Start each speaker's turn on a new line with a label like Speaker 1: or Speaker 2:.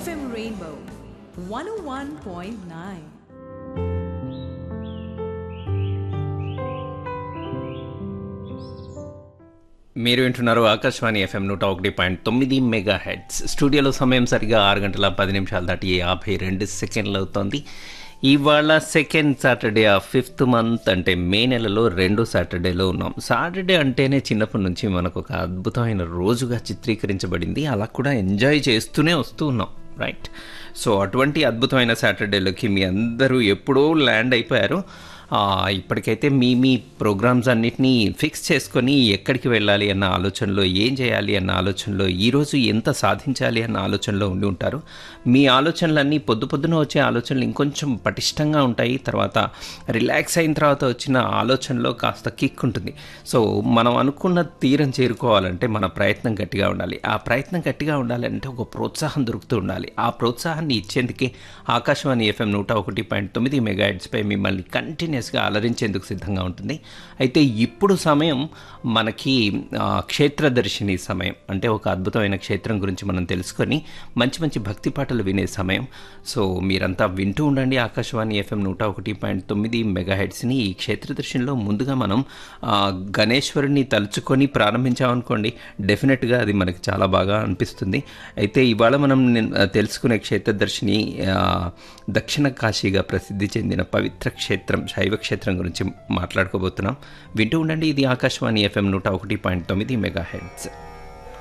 Speaker 1: FM Rainbow 101.9.
Speaker 2: మీరు వింటున్నారు Akashvani FM నూట ఒకటి పాయింట్ తొమ్మిది మెగా హెడ్స్ స్టూడియోలో సమయం సరిగా ఆరు గంటల పది నిమిషాలు దాటి యాభై రెండు సెకండ్లు అవుతోంది ఇవాళ సెకండ్ సాటర్డే ఆ ఫిఫ్త్ మంత్ అంటే మే నెలలో రెండో సాటర్డేలో ఉన్నాం సాటర్డే అంటేనే చిన్నప్పటి నుంచి మనకు ఒక అద్భుతమైన రోజుగా చిత్రీకరించబడింది అలా కూడా ఎంజాయ్ చేస్తూనే వస్తూ ఉన్నాం రైట్ సో అటువంటి అద్భుతమైన సాటర్డేలోకి మీ అందరూ ఎప్పుడో ల్యాండ్ అయిపోయారు ఆ, ఇప్పటికైతే మీ మీ ప్రోగ్రామ్స్ అన్నిటినీ ఫిక్స్ చేసుకొని ఎక్కడికి వెళ్ళాలి అన్న ఆలోచనలో ఏం చేయాలి అన్న ఆలోచనలో ఈరోజు ఎంత సాధించాలి అన్న ఆలోచనలో ఉండి ఉంటారు మీ ఆలోచనలన్నీ పొద్దు పొద్దున వచ్చే ఆలోచనలు ఇంకొంచెం పటిష్టంగా ఉంటాయి తర్వాత రిలాక్స్ అయిన తర్వాత వచ్చిన ఆలోచనలో కాస్త కిక్ ఉంటుంది సో మనం అనుకున్న తీరం చేరుకోవాలంటే మన ప్రయత్నం గట్టిగా ఉండాలి ఆ ప్రయత్నం గట్టిగా ఉండాలంటే ఒక ప్రోత్సాహం దొరుకుతూ ఉండాలి ఆ ప్రోత్సాహాన్ని ఇచ్చేందుకే ఆకాశవాణి ఎఫ్ఎం నూట ఒకటి పాయింట్ తొమ్మిది మెగాహెడ్స్పై మిమ్మల్ని కంటిన్యూస్గా అలరించేందుకు సిద్ధంగా ఉంటుంది అయితే ఇప్పుడు సమయం మనకి ఆ, క్షేత్రదర్శిని సమయం అంటే ఒక అద్భుతమైన క్షేత్రం గురించి మనం తెలుసుకొని మంచి మంచి భక్తి పాటలు వినే సమయం సో మీరంతా వింటూ ఉండండి ఆకాశవాణి ఎఫ్ఎం నూట ఒకటి పాయింట్ తొమ్మిది మెగాహెడ్స్ని ఈ క్షేత్రదర్శినిలో ముందుగా మనం ఆ, గణేశ్వరుని తలుచుకొని ప్రారంభించామనుకోండి డెఫినెట్గా అది మనకి చాలా బాగా అనిపిస్తుంది అయితే ఇవాళ మనం నిన్- తెలుసుకునే క్షేత్రదర్శిని ఆ, దక్షిణ కాశీగా ప్రసిద్ధి చెందిన పవిత్ర క్షేత్రం శైవ క్షేత్రం గురించి మాట్లాడుకోబోతున్నాం వింటూ ఉండండి ఇది ఆకాశవాణి ఎఫ్ఎం నూట ఒకటి పాయింట్ తొమ్మిది మెగా హెడ్స్